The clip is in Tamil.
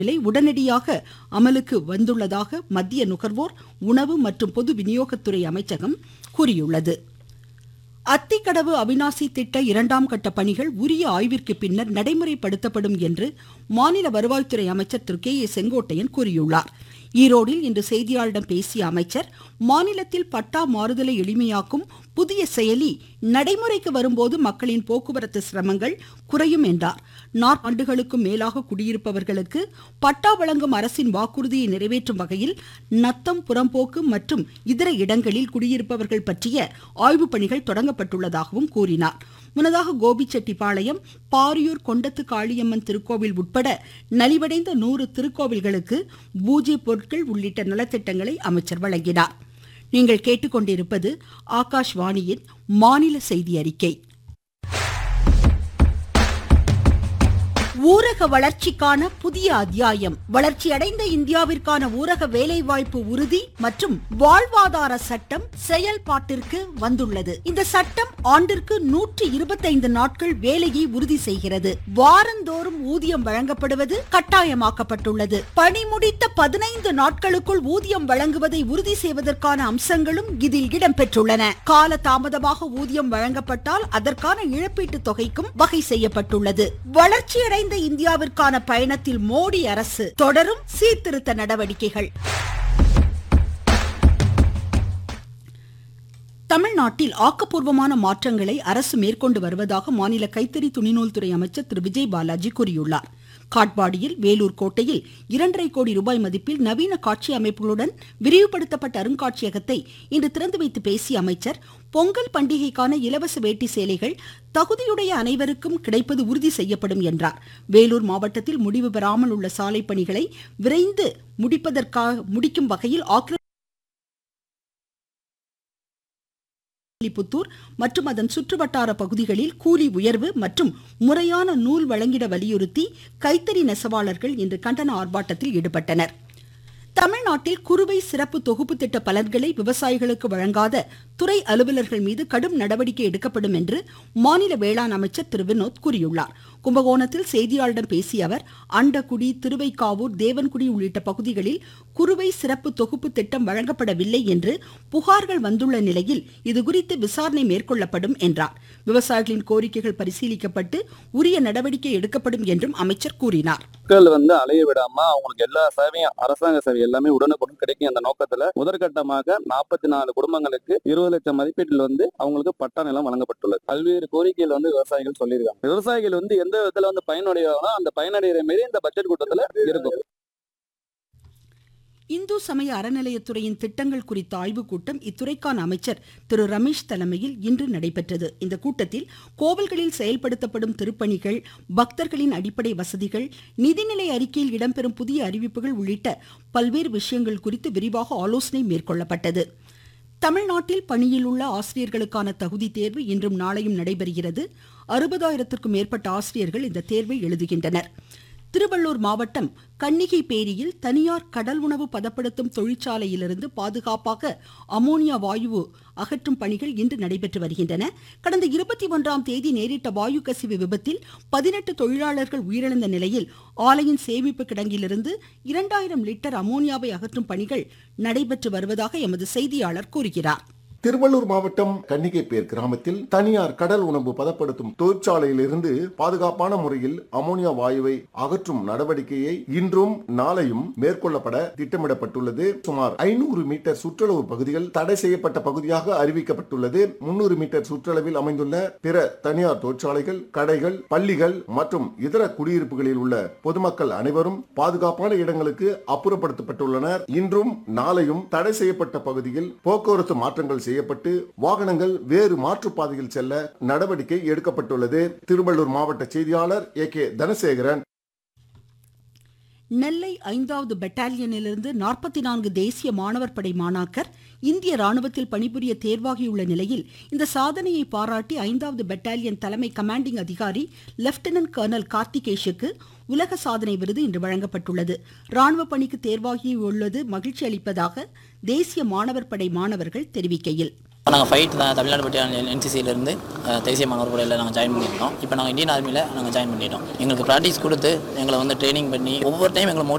விலை உடனடியாக அமலுக்கு வந்துள்ளதாக மத்திய நுகர்வோர் உணவு மற்றும் பொது விநியோகத்துறை அமைச்சகம் கூறியுள்ளது அத்திக்கடவு அவினாசி திட்ட இரண்டாம் கட்ட பணிகள் உரிய ஆய்விற்கு பின்னர் நடைமுறைப்படுத்தப்படும் என்று மாநில வருவாய்த்துறை அமைச்சர் திரு கே ஏ செங்கோட்டையன் கூறியுள்ளார் ஈரோடில் இன்று செய்தியாளர்களிடம் பேசிய அமைச்சர் மாநிலத்தில் பட்டா மாறுதலை எளிமையாக்கும் புதிய செயலி நடைமுறைக்கு வரும்போது மக்களின் போக்குவரத்து சிரமங்கள் குறையும் என்றார் நாற்காண்டுகளுக்கும் மேலாக குடியிருப்பவர்களுக்கு பட்டா வழங்கும் அரசின் வாக்குறுதியை நிறைவேற்றும் வகையில் நத்தம் புறம்போக்கு மற்றும் இதர இடங்களில் குடியிருப்பவர்கள் பற்றிய ஆய்வுப் பணிகள் தொடங்கப்பட்டுள்ளதாகவும் கூறினார் முன்னதாக கோபிச்செட்டிப்பாளையம் பாரியூர் கொண்டத்து காளியம்மன் திருக்கோவில் உட்பட நலிவடைந்த நூறு திருக்கோவில்களுக்கு பூஜை பொருட்கள் உள்ளிட்ட நலத்திட்டங்களை அமைச்சர் வழங்கினார் நீங்கள் கேட்டுக்கொண்டிருப்பது ஆகாஷ்வாணியின் மாநில செய்தி அறிக்கை ஊரக வளர்ச்சிக்கான புதிய அத்தியாயம் வளர்ச்சியடைந்த இந்தியாவிற்கான ஊரக வேலைவாய்ப்பு உறுதி மற்றும் வாழ்வாதார சட்டம் செயல்பாட்டிற்கு வந்துள்ளது இந்த சட்டம் ஆண்டிற்கு நூற்றி இருபத்தைந்து நாட்கள் வேலையை உறுதி செய்கிறது வாரந்தோறும் ஊதியம் வழங்கப்படுவது கட்டாயமாக்கப்பட்டுள்ளது பணி முடித்த பதினைந்து நாட்களுக்குள் ஊதியம் வழங்குவதை உறுதி செய்வதற்கான அம்சங்களும் இதில் இடம்பெற்றுள்ளன கால தாமதமாக ஊதியம் வழங்கப்பட்டால் அதற்கான இழப்பீட்டு தொகைக்கும் வகை செய்யப்பட்டுள்ளது வளர்ச்சியடைந்த வளர்ந்த இந்தியாவிற்கான பயணத்தில் மோடி அரசு தொடரும் சீர்திருத்த நடவடிக்கைகள் தமிழ்நாட்டில் ஆக்கப்பூர்வமான மாற்றங்களை அரசு மேற்கொண்டு வருவதாக மாநில கைத்தறி துணிநூல் துறை அமைச்சர் திரு விஜய் பாலாஜி கூறியுள்ளார் காட்பாடியில் வேலூர் கோட்டையில் இரண்டரை கோடி ரூபாய் மதிப்பில் நவீன காட்சி அமைப்புகளுடன் விரிவுபடுத்தப்பட்ட அருங்காட்சியகத்தை இன்று திறந்து வைத்து பேசிய அமைச்சர் பொங்கல் பண்டிகைக்கான இலவச வேட்டி சேலைகள் தகுதியுடைய அனைவருக்கும் கிடைப்பது உறுதி செய்யப்படும் என்றார் வேலூர் மாவட்டத்தில் முடிவு பெறாமல் உள்ள சாலை பணிகளை விரைந்து முடிப்பதற்காக முடிக்கும் வகையில் ஆக்கிர புத்தூர் மற்றும் அதன் சுற்றுவட்டார பகுதிகளில் கூலி உயர்வு மற்றும் முறையான நூல் வழங்கிட வலியுறுத்தி கைத்தறி நெசவாளர்கள் இன்று கண்டன ஆர்ப்பாட்டத்தில் ஈடுபட்டனர் தமிழ்நாட்டில் குறுவை சிறப்பு தொகுப்பு திட்ட பலன்களை விவசாயிகளுக்கு வழங்காத துறை அலுவலர்கள் மீது கடும் நடவடிக்கை எடுக்கப்படும் என்று மாநில வேளாண் அமைச்சர் திரு வினோத் கூறியுள்ளார் கும்பகோணத்தில் செய்தியாளரிடம் பேசிய அவர் அண்டக்குடி திருவைக்காவூர் தேவன்குடி உள்ளிட்ட பகுதிகளில் குறுவை சிறப்பு தொகுப்பு திட்டம் வழங்கப்படவில்லை என்று புகார்கள் வந்துள்ள நிலையில் இதுகுறித்து விசாரணை மேற்கொள்ளப்படும் என்றார் விவசாயிகளின் கோரிக்கைகள் பரிசீலிக்கப்பட்டு உரிய நடவடிக்கை எடுக்கப்படும் என்றும் அமைச்சர் கூறினார் மக்கள் வந்து அலைய விடாம அவங்களுக்கு எல்லா சேவையும் அரசாங்க சேவை எல்லாமே உடனுக்குடன் கிடைக்கும் அந்த நோக்கத்துல முதற்கட்டமாக நாற்பத்தி நாலு குடும்பங்களுக்கு இருபது லட்சம் மதிப்பீட்டில் வந்து அவங்களுக்கு பட்டா நிலம் வழங்கப்பட்டுள்ளது பல்வேறு கோரிக்கைகள் வந்து விவசாயிகள் சொல்லியிருக்காங்க விவசாயிகள் வந்து எந்த விதத்துல வந்து பயனடைவாங்களோ அந்த பயனடைகிற மாரி இந்த பட்ஜெட் கூட்டத்துல இருக்கும் இந்து சமய அறநிலையத்துறையின் திட்டங்கள் குறித்த ஆய்வுக் கூட்டம் இத்துறைக்கான அமைச்சர் திரு ரமேஷ் தலைமையில் இன்று நடைபெற்றது இந்த கூட்டத்தில் கோவில்களில் செயல்படுத்தப்படும் திருப்பணிகள் பக்தர்களின் அடிப்படை வசதிகள் நிதிநிலை அறிக்கையில் இடம்பெறும் புதிய அறிவிப்புகள் உள்ளிட்ட பல்வேறு விஷயங்கள் குறித்து விரிவாக ஆலோசனை மேற்கொள்ளப்பட்டது தமிழ்நாட்டில் பணியில் உள்ள ஆசிரியர்களுக்கான தகுதி தேர்வு இன்றும் நாளையும் நடைபெறுகிறது அறுபதாயிரத்திற்கும் மேற்பட்ட ஆசிரியர்கள் இந்த தேர்வை எழுதுகின்றனர் திருவள்ளூர் மாவட்டம் கன்னிகைப்பேரியில் தனியார் கடல் உணவு பதப்படுத்தும் தொழிற்சாலையிலிருந்து பாதுகாப்பாக அமோனியா வாயு அகற்றும் பணிகள் இன்று நடைபெற்று வருகின்றன கடந்த இருபத்தி ஒன்றாம் தேதி நேரிட்ட வாயு கசிவு விபத்தில் பதினெட்டு தொழிலாளர்கள் உயிரிழந்த நிலையில் ஆலையின் சேமிப்பு கிடங்கிலிருந்து இரண்டாயிரம் லிட்டர் அமோனியாவை அகற்றும் பணிகள் நடைபெற்று வருவதாக எமது செய்தியாளர் கூறுகிறார் திருவள்ளூர் மாவட்டம் கன்னிகைப்பேர் கிராமத்தில் தனியார் கடல் உணவு பதப்படுத்தும் தொழிற்சாலையிலிருந்து பாதுகாப்பான முறையில் அமோனியா வாயுவை அகற்றும் நடவடிக்கையை இன்றும் நாளையும் மேற்கொள்ளப்பட திட்டமிடப்பட்டுள்ளது சுமார் ஐநூறு மீட்டர் சுற்றளவு பகுதிகள் தடை செய்யப்பட்ட பகுதியாக அறிவிக்கப்பட்டுள்ளது முன்னூறு மீட்டர் சுற்றளவில் அமைந்துள்ள பிற தனியார் தொழிற்சாலைகள் கடைகள் பள்ளிகள் மற்றும் இதர குடியிருப்புகளில் உள்ள பொதுமக்கள் அனைவரும் பாதுகாப்பான இடங்களுக்கு அப்புறப்படுத்தப்பட்டுள்ளனர் இன்றும் நாளையும் தடை செய்யப்பட்ட பகுதியில் போக்குவரத்து மாற்றங்கள் செய்யப்பட்டு வாகனங்கள் வேறு மாற்றுப்பாதையில் செல்ல நடவடிக்கை எடுக்கப்பட்டுள்ளது திருவள்ளூர் மாவட்ட செய்தியாளர் ஏ கே தனசேகரன் நெல்லை ஐந்தாவது பெட்டாலியனிலிருந்து நாற்பத்தி நான்கு தேசிய மாணவர் படை மாணாக்கர் இந்திய ராணுவத்தில் பணிபுரிய தேர்வாகியுள்ள நிலையில் இந்த சாதனையை பாராட்டி ஐந்தாவது பெட்டாலியன் தலைமை கமாண்டிங் அதிகாரி லெப்டினன்ட் கர்னல் கார்த்திகேஷுக்கு உலக சாதனை விருது இன்று வழங்கப்பட்டுள்ளது ராணுவ பணிக்கு தேர்வாகியுள்ளது மகிழ்ச்சி அளிப்பதாக தேசிய மாணவர் படை மாணவர்கள் தெரிவிக்கையில் நாங்கள் ஃபைட் தான் தமிழ்நாடு பட்டியல் என்சிசியிலேருந்து தேசிய மாணவர் படையில் நாங்கள் ஜாயின் பண்ணியிருந்தோம் இப்போ நாங்கள் இந்தியன் ஆர்மியில் நாங்கள் ஜாயின் பண்ணிட்டோம் எங்களுக்கு ப்ராக்டிஸ் கொடுத்து எங்களை வந்து ட்ரைனிங் பண்ணி ஒவ்வொரு டைம் எங்களை